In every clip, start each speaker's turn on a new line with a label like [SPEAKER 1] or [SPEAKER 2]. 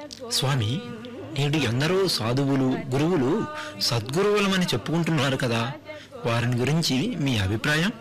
[SPEAKER 1] స్వామి నేడు ఎందరో సాధువులు గురువులు సద్గురువులమని చెప్పుకుంటున్నారు కదా వారిని గురించి మీ అభిప్రాయం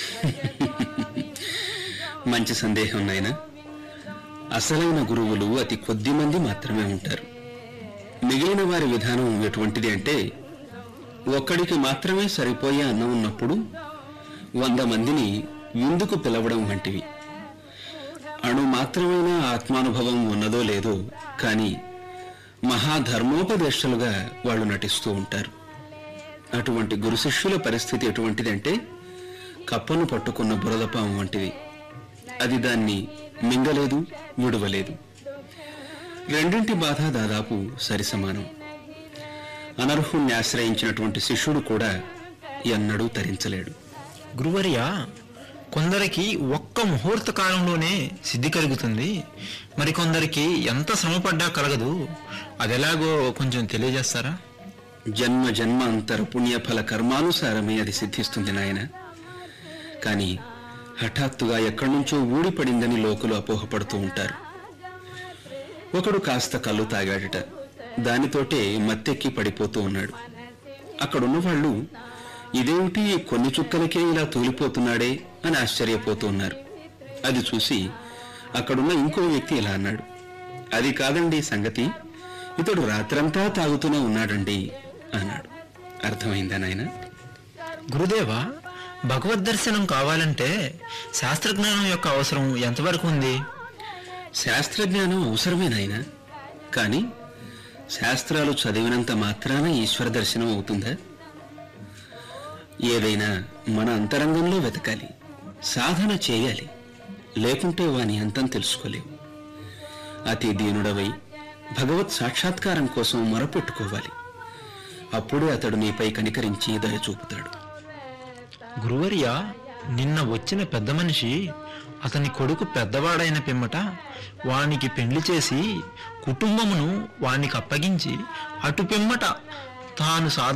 [SPEAKER 2] మంచి సందేహం నాయన అసలైన గురువులు అతి కొద్ది మంది మాత్రమే ఉంటారు మిగిలిన వారి విధానం ఎటువంటిది అంటే ఒక్కడికి మాత్రమే సరిపోయే అన్నం ఉన్నప్పుడు వంద మందిని విందుకు పిలవడం వంటివి అణు మాత్రమైన ఆత్మానుభవం ఉన్నదో లేదో కానీ మహాధర్మోపదేశాలుగా వాళ్ళు నటిస్తూ ఉంటారు అటువంటి గురు శిష్యుల పరిస్థితి ఎటువంటిదంటే కప్పను పట్టుకున్న బురదపాము వంటిది అది దాన్ని మింగలేదు విడువలేదు రెండింటి బాధ దాదాపు సరిసమానం అనర్హుణ్ణి ఆశ్రయించినటువంటి శిష్యుడు కూడా ఎన్నడూ తరించలేడు
[SPEAKER 1] గురువర్య కొందరికి ఒక్క ముహూర్త కాలంలోనే సిద్ధి కలుగుతుంది మరికొందరికి ఎంత శ్రమపడ్డా కలగదు అదెలాగో కొంచెం తెలియజేస్తారా
[SPEAKER 2] జన్మ జన్మాంతర పుణ్యఫల కర్మానుసారమే అది సిద్ధిస్తుంది నాయన కానీ హఠాత్తుగా ఎక్కడి నుంచో ఊడిపడిందని లోకులు అపోహపడుతూ ఉంటారు ఒకడు కాస్త కళ్ళు తాగాడట దానితోటే మత్తెక్కి పడిపోతూ ఉన్నాడు అక్కడున్న వాళ్ళు ఇదేమిటి కొన్ని చుక్కలకే ఇలా తూలిపోతున్నాడే అని ఆశ్చర్యపోతూ ఉన్నారు అది చూసి అక్కడున్న ఇంకో వ్యక్తి ఇలా అన్నాడు అది కాదండి సంగతి ఇతడు రాత్రంతా తాగుతూనే ఉన్నాడండి అన్నాడు అర్థమైందా నాయన
[SPEAKER 1] గురుదేవా భగవద్ దర్శనం కావాలంటే శాస్త్రజ్ఞానం యొక్క అవసరం ఎంతవరకు ఉంది
[SPEAKER 2] శాస్త్రజ్ఞానం అవసరమే నాయన కానీ శాస్త్రాలు చదివినంత మాత్రాన ఈశ్వర దర్శనం అవుతుందా ఏదైనా మన అంతరంగంలో వెతకాలి సాధన చేయాలి లేకుంటే వాని అంతం తెలుసుకోలేవు అతి దీనుడవై భగవత్ సాక్షాత్కారం కోసం మొరపెట్టుకోవాలి అప్పుడే అతడు నీపై కనికరించి దయ చూపుతాడు
[SPEAKER 1] గురువర్య నిన్న వచ్చిన పెద్ద మనిషి అతని కొడుకు పెద్దవాడైన పిమ్మట వానికి పెండ్లి చేసి కుటుంబమును వానికి అప్పగించి అటు పిమ్మట తాను సాధ